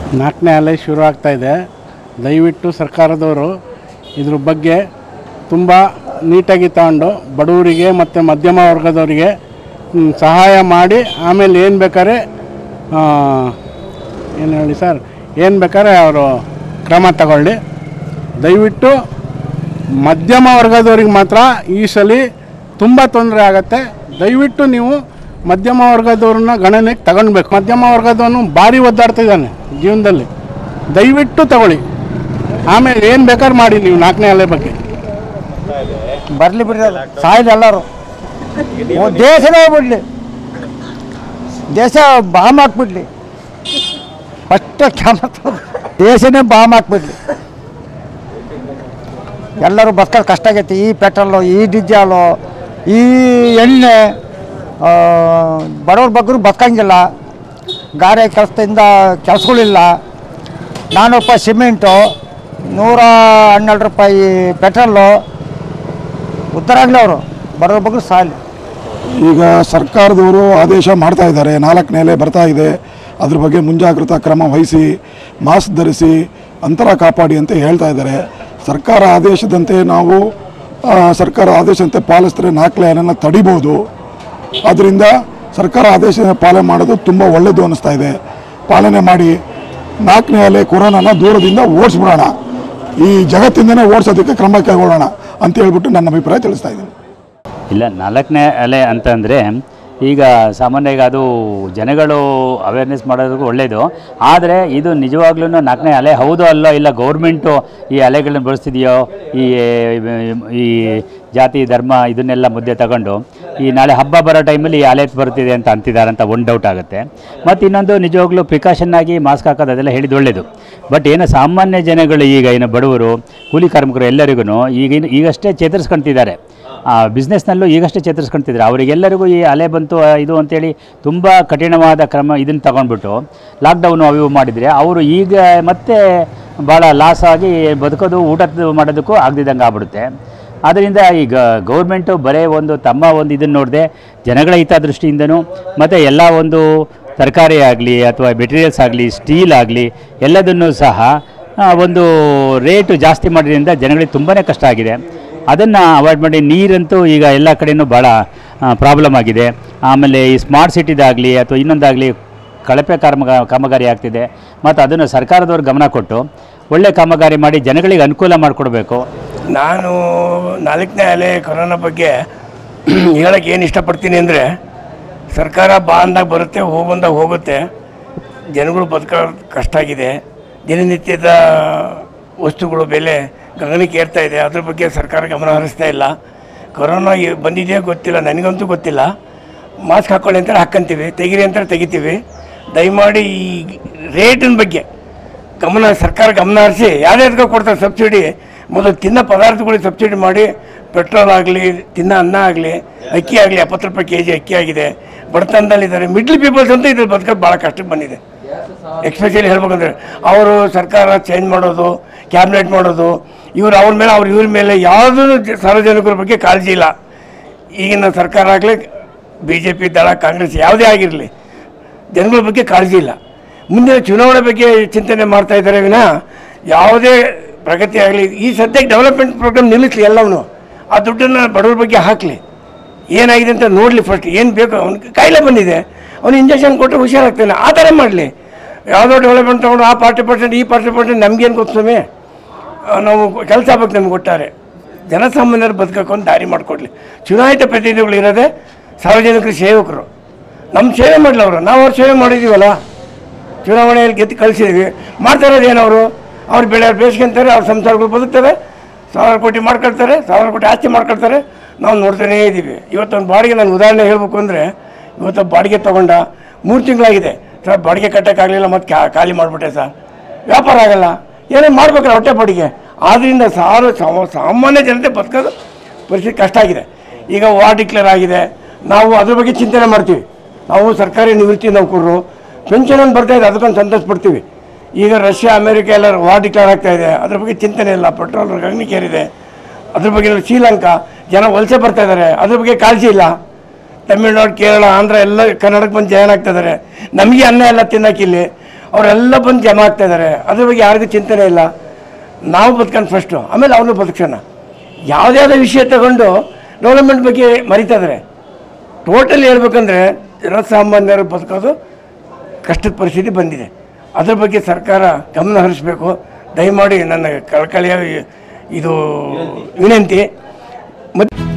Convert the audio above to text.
ನಾಲ್ಕನೇ ಅಲೆ ಶುರು ಆಗ್ತಾ ಇದೆ ದಯವಿಟ್ಟು ಸರ್ಕಾರದವರು ಇದ್ರ ಬಗ್ಗೆ ತುಂಬ ನೀಟಾಗಿ ತಗೊಂಡು ಬಡವರಿಗೆ ಮತ್ತು ಮಧ್ಯಮ ವರ್ಗದವರಿಗೆ ಮ್, ಸಹಾಯ ಮಾಡಿ ಆಮೇಲೆ ಏನು ಬೇಕಾದ್ರೆ ಏನು ಹೇಳಿ ಸರ್ ಏನು ಬೇಕಾದ್ರೆ ಅವರು ಕ್ರಮ ತಗೊಳ್ಳಿ ದಯವಿಟ್ಟು ಮಧ್ಯಮ ವರ್ಗದವ್ರಿಗೆ ಮಾತ್ರ ಈ ಸಲ ತುಂಬ ತೊಂದರೆ ಆಗುತ್ತೆ ದಯವಿಟ್ಟು ನೀವು ಮಧ್ಯಮ ವರ್ಗದವ್ರನ್ನ ಗಣನೆಗೆ ತಗೊಳ್ಬೇಕು ಮಧ್ಯಮ ವರ್ಗದವನು ಭಾರಿ ಒದ್ದಾಡ್ತಿದ್ದಾನೆ ಜೀವನದಲ್ಲಿ ದಯವಿಟ್ಟು ತಗೊಳ್ಳಿ ಆಮೇಲೆ ಏನು ಬೇಕಾದ್ರೆ ಮಾಡಿ ನೀವು ನಾಲ್ಕನೇ ಅಲೆ ಬಗ್ಗೆ ಬರಲಿ ಬಿಡ್ರಿ ಸಾಯಿಲ್ ಎಲ್ಲರೂ ಓ, ದೇಶನೇ ಬಿಡಲಿ ದೇಶ ಬಾಂಬ್ ಹಾಕ್ಬಿಡ್ಲಿ ಫಸ್ಟ್ ಕ್ಯಾಮ ದೇಶನೇ ಬಾಂಬ್ ಹಾಕ್ಬಿಡ್ಲಿ ಎಲ್ಲರೂ ಬಸ್ಕೋದು ಕಷ್ಟ ಆಗೈತಿ ಈ ಪೆಟ್ರೋಲು ಈ ಡೀಸೆಲು ಈ ಎಣ್ಣೆ ಆ, ಬಡವ್ರ ಬಗ್ಗರು ಬದುಕಂಗಿಲ್ಲ ಗಾರೆ ಕೆಲಸದಿಂದ ಕೆಲಸಗಳಿಲ್ಲ ನಾನ್ನೂರು ರೂಪಾಯಿ ಸಿಮೆಂಟು ನೂರ ಹನ್ನೆರಡು ರೂಪಾಯಿ ಪೆಟ್ರೋಲು ಉತ್ತರ ಆಗಲಿ ಅವರು ಬಡವ್ರ ಬಗ್ಗರು ಸಾಲಿ ಈಗ ಸರ್ಕಾರದವರು ಆದೇಶ ಮಾಡ್ತಾ ಇದ್ದಾರೆ ನಾಲ್ಕನೇ ಅಲೆ ಬರ್ತಾ ಇದೆ ಅದ್ರ ಬಗ್ಗೆ ಮುಂಜಾಗ್ರತಾ ಕ್ರಮ ವಹಿಸಿ ಮಾಸ್ಕ್ ಧರಿಸಿ ಅಂತರ ಕಾಪಾಡಿ ಅಂತ ಹೇಳ್ತಾ ಇದ್ದಾರೆ ಸರ್ಕಾರ ಆದೇಶದಂತೆ ನಾವು ಆ, ಸರ್ಕಾರ ಆದೇಶದಂತೆ ಪಾಲಿಸಿದ್ರೆ ನಾಲ್ಕನೇ ಅಲೆನ ತಡಿಬೋದು ಅದರಿಂದ ಸರ್ಕಾರ ಆದೇಶ ಪಾಲನೆ ಮಾಡೋದು ತುಂಬ ಒಳ್ಳೆಯದು ಅನ್ನಿಸ್ತಾ ಇದೆ ಪಾಲನೆ ಮಾಡಿ ನಾಲ್ಕನೇ ಅಲೆ ಕೊರೋನಾನ ದೂರದಿಂದ ಓಡಿಸ್ಬಿಡೋಣ ಈ ಜಗತ್ತಿಂದನೇ ಓಡಿಸೋದಕ್ಕೆ ಕ್ರಮ ಕೈಗೊಳ್ಳೋಣ ಅಂತ ಹೇಳ್ಬಿಟ್ಟು ನನ್ನ ಅಭಿಪ್ರಾಯ ತಿಳಿಸ್ತಾ ಇದ್ದೀನಿ ಇಲ್ಲ ನಾಲ್ಕನೇ ಅಲೆ ಅಂತಂದರೆ ಈಗ ಸಾಮಾನ್ಯವಾಗಿ ಅದು ಜನಗಳು ಅವೇರ್ನೆಸ್ ಮಾಡೋದಕ್ಕೂ ಒಳ್ಳೆಯದು ಆದರೆ ಇದು ನಿಜವಾಗ್ಲೂ ನಾಲ್ಕನೇ ಅಲೆ ಹೌದೋ ಅಲ್ಲೋ ಇಲ್ಲ ಗೌರ್ಮೆಂಟು ಈ ಅಲೆಗಳನ್ನ ಬಳಸ್ತಿದೆಯೋ ಈ ಈ ಜಾತಿ ಧರ್ಮ ಇದನ್ನೆಲ್ಲ ಮುದ್ದೆ ತಗೊಂಡು ಈ ನಾಳೆ ಹಬ್ಬ ಬರೋ ಟೈಮಲ್ಲಿ ಈ ಅಲೆ ಬರ್ತಿದೆ ಅಂತ ಅಂತಿದ್ದಾರೆ ಅಂತ ಒಂದು ಡೌಟ್ ಆಗುತ್ತೆ ಮತ್ತು ಇನ್ನೊಂದು ನಿಜವಾಗ್ಲೂ ಪ್ರಿಕಾಷನ್ ಆಗಿ ಮಾಸ್ಕ್ ಹಾಕೋದು ಅದೆಲ್ಲ ಹೇಳಿದ್ದು ಒಳ್ಳೆಯದು ಬಟ್ ಏನು ಸಾಮಾನ್ಯ ಜನಗಳು ಈಗ ಏನು ಬಡವರು ಕೂಲಿ ಕಾರ್ಮಿಕರು ಎಲ್ಲರಿಗೂ ಈಗಿನ ಈಗಷ್ಟೇ ಚೇತರಿಸ್ಕೊಂತಿದ್ದಾರೆ ಆ ಬಿಸ್ನೆಸ್ನಲ್ಲೂ ಈಗಷ್ಟೇ ಚೇತರಿಸ್ಕೊಂತಿದ್ದಾರೆ ಅವರಿಗೆಲ್ಲರಿಗೂ ಈ ಅಲೆ ಬಂತು ಆ, ಇದು ಅಂತೇಳಿ ತುಂಬ ಕಠಿಣವಾದ ಕ್ರಮ ಇದನ್ನು ತಗೊಂಡ್ಬಿಟ್ಟು ಲಾಕ್ಡೌನು ಅವು ಇವು ಮಾಡಿದರೆ ಅವರು ಈಗ ಮತ್ತೆ ಭಾಳ ಲಾಸ್ ಆಗಿ ಬದುಕೋದು ಊಟ ಮಾಡೋದಕ್ಕೂ ಆಗದಿದ್ದಂಗೆ ಆಗ್ಬಿಡುತ್ತೆ ಆದ್ದರಿಂದ ಈಗ ಗೌರ್ಮೆಂಟು ಬರೀ ಒಂದು ತಮ್ಮ ಒಂದು ಇದನ್ನು ನೋಡದೆ ಜನಗಳ ಹಿತದೃಷ್ಟಿಯಿಂದನೂ ಮತ್ತು ಎಲ್ಲ ಒಂದು ತರಕಾರಿ ಆಗಲಿ ಅಥವಾ ಮೆಟೀರಿಯಲ್ಸ್ ಆಗಲಿ ಸ್ಟೀಲ್ ಆಗಲಿ ಎಲ್ಲದನ್ನೂ ಸಹ ಆ, ಒಂದು ರೇಟು ಜಾಸ್ತಿ ಮಾಡೋದ್ರಿಂದ ಜನಗಳಿಗೆ ತುಂಬಾ ಕಷ್ಟ ಆಗಿದೆ ಅದನ್ನು ಅವಾಯ್ಡ್ ಮಾಡಿ ನೀರಂತೂ ಈಗ ಎಲ್ಲ ಕಡೆಯೂ ಭಾಳ ಪ್ರಾಬ್ಲಮ್ ಆಗಿದೆ ಆಮೇಲೆ ಈ ಸ್ಮಾರ್ಟ್ ಸಿಟಿದಾಗಲಿ ಅಥವಾ ಇನ್ನೊಂದಾಗಲಿ ಕಳಪೆ ಕಾಮಗ ಕಾಮಗಾರಿ ಆಗ್ತಿದೆ ಮತ್ತು ಅದನ್ನು ಸರ್ಕಾರದವ್ರು ಗಮನ ಕೊಟ್ಟು ಒಳ್ಳೆ ಕಾಮಗಾರಿ ಮಾಡಿ ಜನಗಳಿಗೆ ಅನುಕೂಲ ಮಾಡಿಕೊಡ್ಬೇಕು ನಾನು ನಾಲ್ಕನೇ ಅಲೆ ಕೊರೋನಾ ಬಗ್ಗೆ ಹೇಳಕ್ಕೆ ಏನು ಇಷ್ಟಪಡ್ತೀನಿ ಅಂದರೆ ಸರ್ಕಾರ ಬಾ ಅಂದಾಗ ಬರುತ್ತೆ ಹೋಗಂದಾಗ ಹೋಗುತ್ತೆ ಜನಗಳು ಬದುಕೋ ಕಷ್ಟ ಆಗಿದೆ ದಿನನಿತ್ಯದ ವಸ್ತುಗಳು ಬೆಲೆ ಗಗನಕ್ಕೆ ಏರ್ತಾ ಇದೆ ಅದ್ರ ಬಗ್ಗೆ ಸರ್ಕಾರ ಗಮನ ಹರಿಸ್ತಾ ಇಲ್ಲ ಕೊರೋನಾ ಎ- ಬಂದಿದೆಯೋ ಗೊತ್ತಿಲ್ಲ ನನಗಂತೂ ಗೊತ್ತಿಲ್ಲ ಮಾಸ್ಕ್ ಹಾಕ್ಕೊಳ್ಳಿ ಅಂತಾರೆ ಹಾಕ್ಕಂತೀವಿ ತೆಗೀರಿ ಅಂತಾರೆ ತೆಗಿತೀವಿ ದಯಮಾಡಿ ಈ ರೇಟಿನ ಬಗ್ಗೆ ಗಮನ ಸರ್ಕಾರ ಗಮನ ಹರಿಸಿ ಯಾರ್ಯಾರಿಗೆ ಕೊಡ್ತಾರೆ ಸಬ್ಸಿಡಿ ಮೊದಲು ತಿನ್ನೋ ಪದಾರ್ಥಗಳಿಗೆ ಸಬ್ಸಿಡಿ ಮಾಡಿ ಪೆಟ್ರೋಲ್ ಆಗಲಿ ತಿನ್ನೋ ಅನ್ನ ಆಗಲಿ ಅಕ್ಕಿ ಆಗಲಿ ಎಪ್ಪತ್ತು ರೂಪಾಯಿ ಕೆ ಜಿ ಅಕ್ಕಿ ಆಗಿದೆ ಬಡತನದಲ್ಲಿದ್ದಾರೆ ಮಿಡ್ಲ್ ಪೀಪಲ್ಸ್ ಅಂತ ಇದ್ರ ಬದುಕೋದು ಭಾಳ ಕಷ್ಟಕ್ಕೆ ಬಂದಿದೆ ಎಕ್ಸ್ಪೆಷಲಿ ಹೇಳ್ಬೇಕಂದ್ರೆ ಅವರು ಸರ್ಕಾರ ಚೇಂಜ್ ಮಾಡೋದು ಕ್ಯಾಬಿನೆಟ್ ಮಾಡೋದು ಇವ್ರು ಅವ್ರ ಮೇಲೆ ಅವ್ರ ಇವ್ರ ಮೇಲೆ ಯಾವುದೂ ಸಾರ್ವಜನಿಕರ ಬಗ್ಗೆ ಕಾಳಜಿ ಇಲ್ಲ ಈಗಿನ ಸರ್ಕಾರ ಆಗಲಿ ಬಿ ಜೆ ಪಿ ದಳ ಕಾಂಗ್ರೆಸ್ ಯಾವುದೇ ಆಗಿರಲಿ ಜನಗಳ ಬಗ್ಗೆ ಕಾಳಜಿ ಇಲ್ಲ ಮುಂದೆ ಚುನಾವಣೆ ಬಗ್ಗೆ ಚಿಂತನೆ ಮಾಡ್ತಾ ಇದ್ದಾರೆ ವಿನ ಯಾವುದೇ ಪ್ರಗತಿ ಆಗಲಿ ಈ ಸದ್ಯಕ್ಕೆ ಡೆವಲಪ್ಮೆಂಟ್ ಪ್ರೋಗ್ರಾಮ್ ನಿಲ್ಲಿಸಲಿ ಎಲ್ಲವೂ ಆ ದುಡ್ಡನ್ನು ಬಡವ್ರ ಬಗ್ಗೆ ಹಾಕಲಿ ಏನಾಗಿದೆ ಅಂತ ನೋಡಲಿ ಫಸ್ಟ್ ಏನು ಬೇಕು ಅವ್ನಿಗೆ ಕಾಯಿಲೆ ಬಂದಿದೆ ಅವ್ನು ಇಂಜೆಕ್ಷನ್ ಕೊಟ್ಟರೆ ಹುಷಾರಾಗ್ತಾನೆ ಆ ಥರ ಮಾಡಲಿ ಯಾವುದೋ ಡೆವಲಪ್ಮೆಂಟ್ ತೊಗೊಂಡು ಆ ಪಾರ್ಟಿ ಪರ್ಸೆಂಟ್ ಈ ಪಾರ್ಟಿ ಪರ್ಸೆಂಟ್ ನಮಗೇನು ಗೊತ್ತು ಸ್ವಾಮಿ ಆ, ನಾವು ಕೆಲಸ ಆಗ್ಬೇಕು ನಮ್ಗೆ ಒಟ್ಟಾರೆ ಜನಸಾಮಾನ್ಯರು ಬದುಕಕ್ಕೆ ಒಂದು ದಾರಿ ಮಾಡಿಕೊಡ್ಲಿ ಚುನಾಯಿತ ಪ್ರತಿನಿಧಿಗಳು ಇರೋದೇ ಸಾರ್ವಜನಿಕರ ಸೇವಕರು ನಮ್ಮ ಸೇವೆ ಮಾಡಲಿ ಅವರು ನಾವು ಅವ್ರ ಸೇವೆ ಮಾಡಿದ್ದೀವಲ್ಲ ಚುನಾವಣೆಯಲ್ಲಿ ಗೆದ್ದು ಕಳಿಸಿದ್ವಿ ಮಾಡ್ತಾ ಇರೋದು ಏನವರು ಅವ್ರು ಬೆಳೆ ಬೇಸ್ಕೊಂತಾರೆ ಅವ್ರ ಸಂಸಾರಗಳು ಬದುಕ್ತವೆ ಸಾವಿರ ಕೋಟಿ ಮಾಡ್ಕೊಳ್ತಾರೆ ಸಾವಿರ ಕೋಟಿ ಆಸ್ತಿ ಮಾಡ್ಕೊಳ್ತಾರೆ ನಾವು ನೋಡ್ತಾನೇ ಇದ್ದೀವಿ ಇವತ್ತೊಂದು ಬಾಡಿಗೆ ನಾನು ಉದಾಹರಣೆ ಹೇಳಬೇಕು ಅಂದರೆ ಇವತ್ತು ಬಾಡಿಗೆ ತೊಗೊಂಡ ಮೂರು ತಿಂಗಳಾಗಿದೆ ಸರ್ ಬಾಡಿಗೆ ಕಟ್ಟೋಕ್ಕಾಗಲಿಲ್ಲ ಮತ್ತು ಕಾ ಖಾಲಿ ಮಾಡಿಬಿಟ್ಟೆ ಸರ್ ವ್ಯಾಪಾರ ಆಗಲ್ಲ ಏನೇನು ಮಾಡ್ಬೇಕಲ್ಲ ಹೊಟ್ಟೆ ಬಾಡಿಗೆ ಆದ್ದರಿಂದ ಸಾರು ಸಾಮ- ಸಾಮಾನ್ಯ ಜನತೆ ಬದುಕೋದು ಪರಿಸ್ಥಿತಿ ಕಷ್ಟ ಆಗಿದೆ ಈಗ ವಾರ್ಡ್ ಡಿಕ್ಲೇರ್ ಆಗಿದೆ ನಾವು ಅದ್ರ ಬಗ್ಗೆ ಚಿಂತನೆ ಮಾಡ್ತೀವಿ ನಾವು ಸರ್ಕಾರಿ ನಿವೃತ್ತಿ ನೌಕರರು ಪೆನ್ಷನ್ ಒಂದು ಬರ್ತಾ ಇದೆ ಅದಕ್ಕೊಂದು ಸಂತೋಷ ಪಡ್ತೀವಿ ಈಗ ರಷ್ಯಾ ಅಮೇರಿಕ ಎಲ್ಲ ವಾರ್ ಡಿಕ್ಲೇರ್ ಆಗ್ತಾ ಇದೆ ಅದ್ರ ಬಗ್ಗೆ ಚಿಂತನೆ ಇಲ್ಲ ಪೆಟ್ರೋಲ್ ಗಗನಕ್ಕೇರಿದೆ ಅದ್ರ ಬಗ್ಗೆ ಶ್ರೀಲಂಕಾ ಜನ ವಲಸೆ ಬರ್ತಾ ಇದ್ದಾರೆ ಅದ್ರ ಬಗ್ಗೆ ಕಾಳಜಿ ಇಲ್ಲ ತಮಿಳ್ನಾಡು ಕೇರಳ ಆಂಧ್ರ ಎಲ್ಲ ಕರ್ನಾಟಕ ಬಂದು ಜಾಯ್ನ್ ಆಗ್ತಾ ಇದ್ದಾರೆ ನಮಗೆ ಅನ್ನ ಎಲ್ಲ ತಿನ್ನೋಕ್ಕಿಲ್ಲಿ ಅವರೆಲ್ಲ ಬಂದು ಜಮಾ ಆಗ್ತಾ ಇದ್ದಾರೆ ಅದ್ರ ಬಗ್ಗೆ ಯಾರಿಗೂ ಚಿಂತನೆ ಇಲ್ಲ ನಾವು ಬದುಕೊಂಡು ಫಸ್ಟು ಆಮೇಲೆ ಅವನು ಬದುಕೋಣ ಯಾವುದೇ ಯಾವುದೇ ವಿಷಯ ತಗೊಂಡು ಡೆವಲಪ್ಮೆಂಟ್ ಬಗ್ಗೆ ಮರಿತಾ ಇದ್ದಾರೆ ಟೋಟಲ್ ಹೇಳ್ಬೇಕಂದ್ರೆ ಜನಸಾಮಾನ್ಯರು ಬದುಕೋದು ಕಷ್ಟದ ಪರಿಸ್ಥಿತಿ ಬಂದಿದೆ ಅದ್ರ ಬಗ್ಗೆ ಸರ್ಕಾರ ಗಮನ ಹರಿಸಬೇಕು ದಯಮಾಡಿ ನನ್ನ ಕಳಕಳಿಯ ಇದು ವಿನಂತಿ ಮತ್ತು